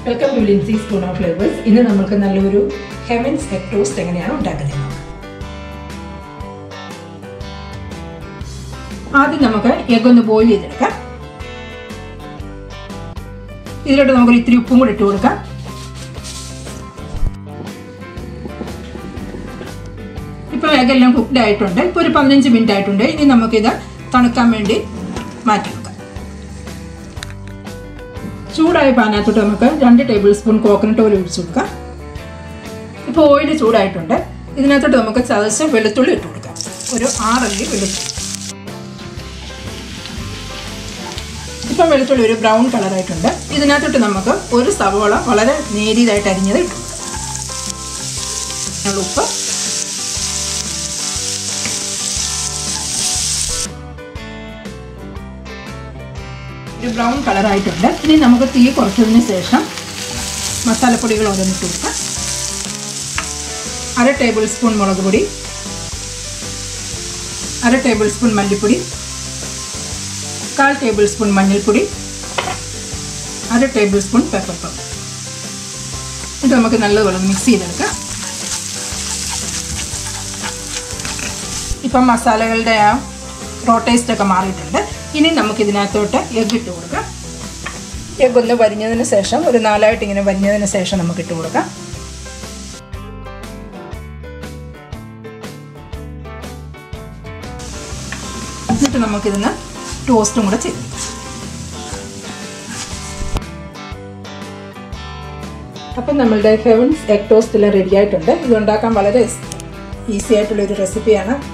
Welcome to Lincy spoon of flavours ഇന്ന് നമുക്ക് നല്ലൊരു ഹെവൻസ് എഗ് ടോസ്റ്റ് എങ്ങനെയാണ് ഉണ്ടാക്കുന്നത് നോക്കാം. ആദ്യം നമുക്ക് എഗ് ഒന്ന് ബോയിൽ ചെയ്തെടുക്കാം ഇതിലോട്ട് നമുക്കൊരു ഇത്തിരി ഉപ്പും കൂടി ഇട്ട് കൊടുക്കാം ഇപ്പോൾ എഗ് എല്ലാം കുക്ക്ഡ് ആയിട്ടുണ്ട് ഇപ്പോൾ ഒരു പതിനഞ്ച് മിനിറ്റ് ആയിട്ടുണ്ട് ഇനി നമുക്കിത് തണുക്കാൻ വേണ്ടി മാറ്റി വെക്കാം ചൂടായ പാനകത്തോട്ട് നമുക്ക് രണ്ട് ടേബിൾ സ്പൂൺ കോക്കനട്ട് ഓയിൽ ഒഴിച്ചു കൊടുക്കാം ഇപ്പോൾ ഓയിൽ ചൂടായിട്ടുണ്ട് ഇതിനകത്തോട്ട് നമുക്ക് ചതച്ച് വെളുത്തുള്ളി ഇട്ട് കൊടുക്കാം ഒരു ആറല്ലി വെളുത്തുള്ളി ഇപ്പം വെളുത്തുള്ളി ഒരു ബ്രൗൺ കളറായിട്ടുണ്ട് ഇതിനകത്തോട്ട് നമുക്ക് ഒരു സവോള വളരെ നേരിയതായിട്ട് അരിഞ്ഞത് ഇട്ട് കൊടുക്കാം ഉപ്പ് ഒരു ബ്രൗൺ കളറായിട്ടുണ്ട് ഇനി നമുക്ക് തീ കുറച്ചതിന് ശേഷം മസാലപ്പൊടികൾ ഓരോന്നിട്ട് കൊടുക്കാം അര ടേബിൾ സ്പൂൺ മുളക് പൊടി അര ടേബിൾ സ്പൂൺ മല്ലിപ്പൊടി കാൽ ടേബിൾ സ്പൂൺ മഞ്ഞൾപ്പൊടി അര ടേബിൾ സ്പൂൺ പെപ്പർ പൗഡർ ഇത് നമുക്ക് നല്ലതുപോലെ മിക്സ് ചെയ്തെടുക്കാം ഇപ്പം മസാലകളുടെ ആ റോ ടേസ്റ്റ് ഒക്കെ മാറിയിട്ടുണ്ട് ഇനി നമുക്ക് ഇതിനകത്തോട്ട് എഗ് ഇട്ട് കൊടുക്കാം എഗ് ഒന്ന് വരിഞ്ഞതിന് ശേഷം ഒരു നാലായിട്ട് ഇങ്ങനെ വരിഞ്ഞതിന് ശേഷം നമുക്ക് ഇട്ട് കൊടുക്കാം എന്നിട്ട് നമുക്കിതിന് ടോസ്റ്റും കൂടെ ചെയ്ത് അപ്പം നമ്മളുടെ ഹെവൻസ് എഗ് ടോസ്റ്റ് എല്ലാം റെഡി ആയിട്ടുണ്ട് ഇത് ഉണ്ടാക്കാൻ വളരെ ഈസി ആയിട്ടുള്ള ഒരു റെസിപ്പിയാണ്